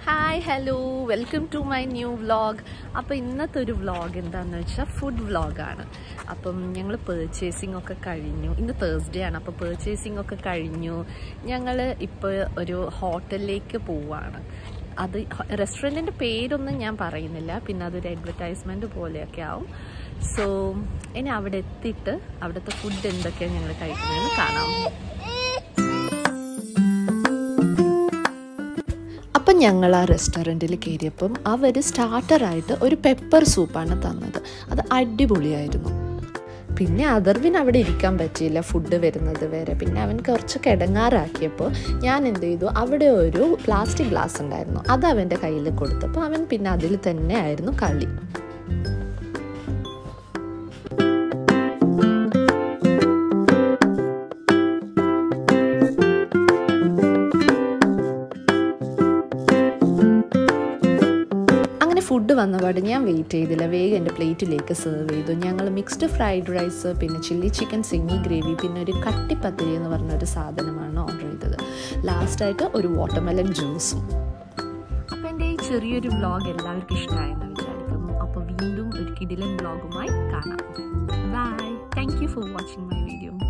hi hello welcome to my new vlog അപ്പോൾ ഇന്നത്തെ ഒരു വ്ളോഗ് എന്താണെന്ന് വെച്ചാൽ ഫുഡ് വ്ളോഗാണ് അപ്പം ഞങ്ങൾ പേർച്ചേസിംഗ് ഒക്കെ കഴിഞ്ഞു ഇന്ന് തേഴ്സ്ഡേ ആണ് അപ്പോൾ പേർച്ചേസിംഗ് ഒക്കെ കഴിഞ്ഞു ഞങ്ങൾ ഇപ്പോൾ ഒരു ഹോട്ടലിലേക്ക് പോവാണ് അത് റെസ്റ്റോറൻറ്റിൻ്റെ പേരൊന്നും ഞാൻ പറയുന്നില്ല പിന്നെ അതൊരു അഡ്വർടൈസ്മെൻറ്റ് പോലെയൊക്കെ ആവും സോ ഇനി അവിടെ എത്തിയിട്ട് അവിടുത്തെ ഫുഡ് എന്തൊക്കെയാണ് ഞങ്ങൾ കഴിക്കുന്നതെന്ന് കാണാം അപ്പം ഞങ്ങൾ ആ റെസ്റ്റോറൻറ്റിൽ കയറിയപ്പം അവർ സ്റ്റാർട്ടറായിട്ട് ഒരു പെപ്പർ സൂപ്പാണ് തന്നത് അത് അടിപൊളിയായിരുന്നു പിന്നെ അതർവിന് അവിടെ ഇരിക്കാൻ പറ്റിയില്ല ഫുഡ് വരുന്നത് വരെ പിന്നെ അവൻ കുറച്ച് കിടങ്ങാറാക്കിയപ്പോൾ ഞാൻ എന്ത് ചെയ്തു അവിടെ ഒരു പ്ലാസ്റ്റിക് ഗ്ലാസ് ഉണ്ടായിരുന്നു അത് അവൻ്റെ കയ്യിൽ കൊടുത്തപ്പോൾ അവൻ പിന്നെ അതിൽ തന്നെ ആയിരുന്നു കളി അങ്ങനെ ഫുഡ് വന്നപാട് ഞാൻ വെയിറ്റ് ചെയ്തില്ല വേഗം എൻ്റെ പ്ലേറ്റിലേക്ക് സെർവ് ചെയ്തു ഞങ്ങൾ മിക്സ്ഡ് ഫ്രൈഡ് റൈസ് പിന്നെ ചില്ലി ചിക്കൻ സിങ്ങി ഗ്രേവി പിന്നെ ഒരു കട്ടിപ്പത്തിരി എന്ന് പറഞ്ഞ ഒരു സാധനമാണ് ഓർഡർ ചെയ്തത് ലാസ്റ്റായിട്ട് ഒരു വാട്ടർമെലൻ ജ്യൂസും അപ്പോൾ എൻ്റെ ഈ ചെറിയൊരു വ്ളോഗ് എല്ലാവർക്കും ഇഷ്ടമായെന്ന് വിചാരിക്കുന്നു അപ്പോൾ വീണ്ടും ഒരു കിടിലൻ വ്ളോഗുമായി കാണാം bye thank you for watching my video